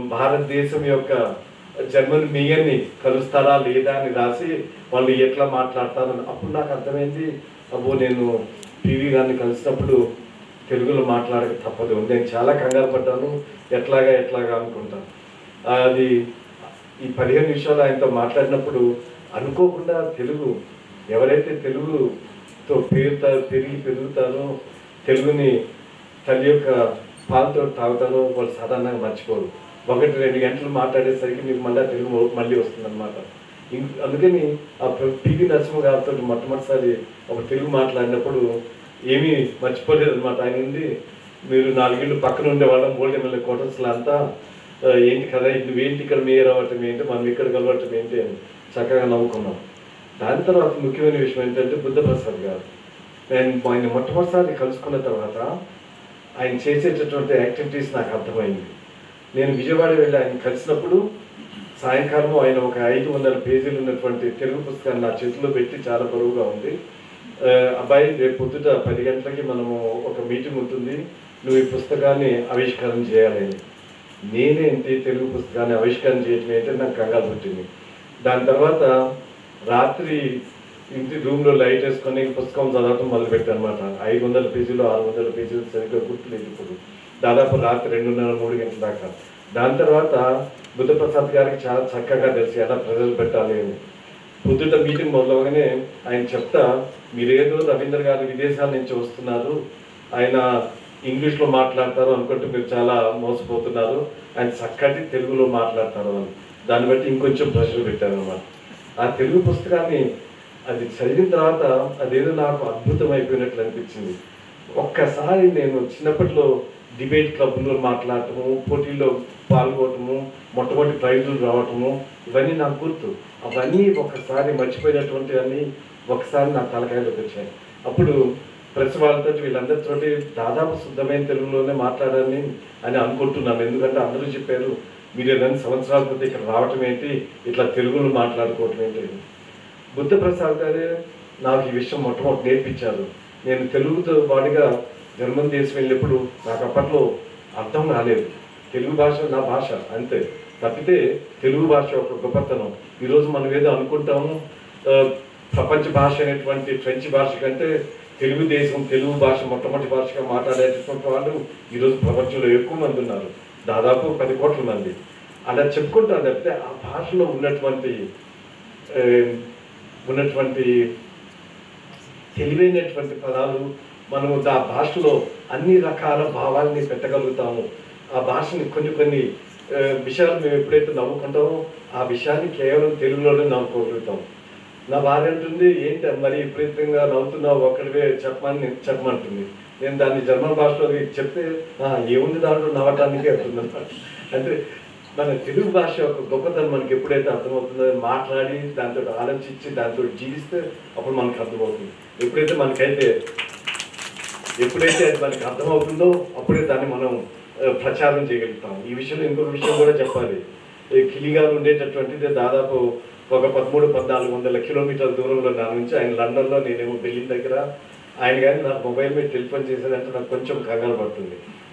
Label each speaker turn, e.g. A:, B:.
A: భారతదేశం యొక్క జర్మన్ మేయర్ని కలుస్తారా లేదా అని రాసి వాళ్ళు ఎట్లా మాట్లాడతారు అని. అప్పుడు నాకు అర్థమైంది అబ్బో నేను టీవీ గారిని కలిసినప్పుడు తెలుగులో మాట్లాడక తప్పదు నేను చాలా కంగారు పడ్డాను ఎట్లాగా ఎట్లాగా అనుకుంటాను అది ఈ పదిహేను నిమిషాలు ఆయనతో మాట్లాడినప్పుడు అనుకోకుండా తెలుగు ఎవరైతే తెలుగుతో పెరుగుతారు పెరిగి పెరుగుతారో తెలుగుని తల్లి యొక్క పాలతో తాగుతారో వాళ్ళు సాధారణంగా మర్చిపోరు ఒకటి రెండు గంటలు మాట్లాడేసరికి మీకు మళ్ళీ తెలుగు మళ్ళీ వస్తుందన్నమాట ఇం- అందుకని ఆ పివి నరసింహ గారితో మొట్టమొదటిసారి ఒక తెలుగు మాట్లాడినప్పుడు ఏమీ మర్చిపోలేదు అనమాట ఆయన నుండి మీరు నాలుగేళ్ళు పక్కన ఉండే వాళ్ళం గోల్డ్ ఎమ్మెల్యే క్వార్టర్స్లో అంతా ఆ, ఏంటి కదా నువ్వేంటి ఇక్కడ మేయర్ అవ్వటం ఏంటి మనం ఇక్కడ కలవటం ఏంటి అని చక్కగా నవ్వుకున్నాం దాని తర్వాత ముఖ్యమైన విషయం ఏంటంటే బుద్ధప్రసాద్ గారు నేను ఆయన మొట్టమొదటిసారి కలుసుకున్న తర్వాత ఆయన చేసేటటువంటి యాక్టివిటీస్ నాకు అర్థమైంది నేను విజయవాడ వెళ్ళి ఆయన కలిసినప్పుడు సాయంకాలం ఆయన ఒక ఐదు వందల పేజీలు ఉన్నటువంటి తెలుగు పుస్తకాన్ని నా చేతిలో పెట్టి చాలా బరువుగా ఉంది ఆ, అబ్బాయి రేపు పొద్దుట పది గంటలకి మనము ఒక మీటింగ్ ఉంటుంది నువ్వు ఈ పుస్తకాన్ని ఆవిష్కరణ చేయాలి అని నేనేంటి తెలుగు పుస్తకాన్ని ఆవిష్కరణ చేయటం ఏంటి నాకు కంగారు పుట్టింది దాని తర్వాత రాత్రి ఇంటి రూమ్లో లైట్ వేసుకొని పుస్తకం చదవటం మొదలుపెట్టాను అనమాట ఐదు వందల పేజీలు ఆరు వందల పేజీలు సరిగ్గా గుర్తులేదు ఇప్పుడు దాదాపు రాత్రి రెండున్నర మూడు గంటల దాకా దాని తర్వాత బుద్ధప్రసాద్ గారికి చాలా చక్కగా తెలిసి ఎలా ప్రజలు పెట్టాలి అని పొద్దుట మీటింగ్ మొదలవగానే ఆయన చెప్తా మీరేదో రవీంద్ర గారు విదేశాల నుంచి వస్తున్నారు ఆయన ఇంగ్లీష్లో మాట్లాడతారు అనుకుంటే మీరు చాలా మోసపోతున్నారు ఆయన చక్కటి తెలుగులో మాట్లాడతారు అని దాన్ని బట్టి ఇంకొంచెం ప్రెషర్ పెట్టారు అనమాట ఆ తెలుగు పుస్తకాన్ని అది చదివిన తర్వాత అదేదో నాకు అద్భుతం అయిపోయినట్లు అనిపించింది ఒక్కసారి నేను చిన్నప్పట్లో డిబేట్ క్లబ్లో మాట్లాడటము పోటీల్లో పాల్గొనటము మొట్టమొదటి ప్రైజులు రావటము ఇవన్నీ నాకు గుర్తు అవన్నీ ఒకసారి మర్చిపోయినటువంటి అన్నీ ఒకసారి నా తలకాయలోకి వచ్చాయి అప్పుడు ప్రెస్ వాళ్ళతో వీళ్ళందరితోటి దాదాపు శుద్ధమైన తెలుగులోనే మాట్లాడాలని అని అనుకుంటున్నాను ఎందుకంటే అందరూ చెప్పారు మీరు ఏదైనా సంవత్సరాల క్రితం ఇక్కడ రావటం ఏంటి ఇట్లా తెలుగులో మాట్లాడుకోవటం ఏంటి అని. బుద్ధప్రసాద్ గారే నాకు ఈ విషయం మొట్టమొదటి నేర్పించారు నేను తెలుగుతో వాడిగా జర్మన్ దేశం వెళ్ళినప్పుడు నాకు అప్పట్లో అర్థం కాలేదు తెలుగు భాష నా భాష అంతే తప్పితే తెలుగు భాష ఒక గొప్పతనం ఈరోజు మనం ఏదో అనుకుంటాము ఆ, ప్రపంచ భాష అనేటువంటి ఫ్రెంచ్ భాష కంటే తెలుగుదేశం తెలుగు భాష మొట్టమొదటి భాషగా మాట్లాడేటటువంటి వాళ్ళు ఈరోజు ప్రపంచంలో ఎక్కువ మంది ఉన్నారు దాదాపు పది కోట్ల మంది అలా చెప్పుకుంటాను తప్పితే ఆ భాషలో ఉన్నటువంటి ఆ, ఉన్నటువంటి తెలివైనటువంటి పదాలు మనము ఆ భాషలో అన్ని రకాల భావాల్ని పెట్టగలుగుతాము ఆ భాషని కొన్ని కొన్ని ఆ, విషయాలు మేము ఎప్పుడైతే నవ్వుకుంటామో ఆ విషయాన్ని కేవలం తెలుగులోనే నవ్వుకోగలుగుతాం నా భార్య అంటుంది ఏంటి మరి విపరీతంగా నవ్వుతున్నావు ఒక్కడివే చెప్పమని చెప్పమంటుంది నేను దాన్ని జర్మన్ భాషలో చెప్తే "ఆ, ఏముంది దాంట్లో నవ్వటానికే అవుతుంది అంటే మన తెలుగు భాష యొక్క గొప్పతనం మనకి ఎప్పుడైతే అర్థమవుతుందో మాట్లాడి దాంతో ఆలోచించి దాంతో జీవిస్తే అప్పుడు మనకు అర్థమవుతుంది ఎప్పుడైతే మనకైతే ఎప్పుడైతే అది మనకి అర్థమవుతుందో అప్పుడే దాన్ని మనం ఆ, ప్రచారం చేయగలుగుతాం ఈ విషయంలో ఇంకొక విషయం కూడా చెప్పాలి ఈ కిలిగారు ఉండేటటువంటిది దాదాపు ఒక పదమూడు పద్నాలుగు వందల కిలోమీటర్ల దూరంలో నా నుంచి ఆయన లండన్లో నేనేమో బెల్లిన్ దగ్గర ఆయన కానీ నాకు మొబైల్ మీద టెలిఫోన్ చేసేదంటే నాకు కొంచెం కంగారు పడుతుంది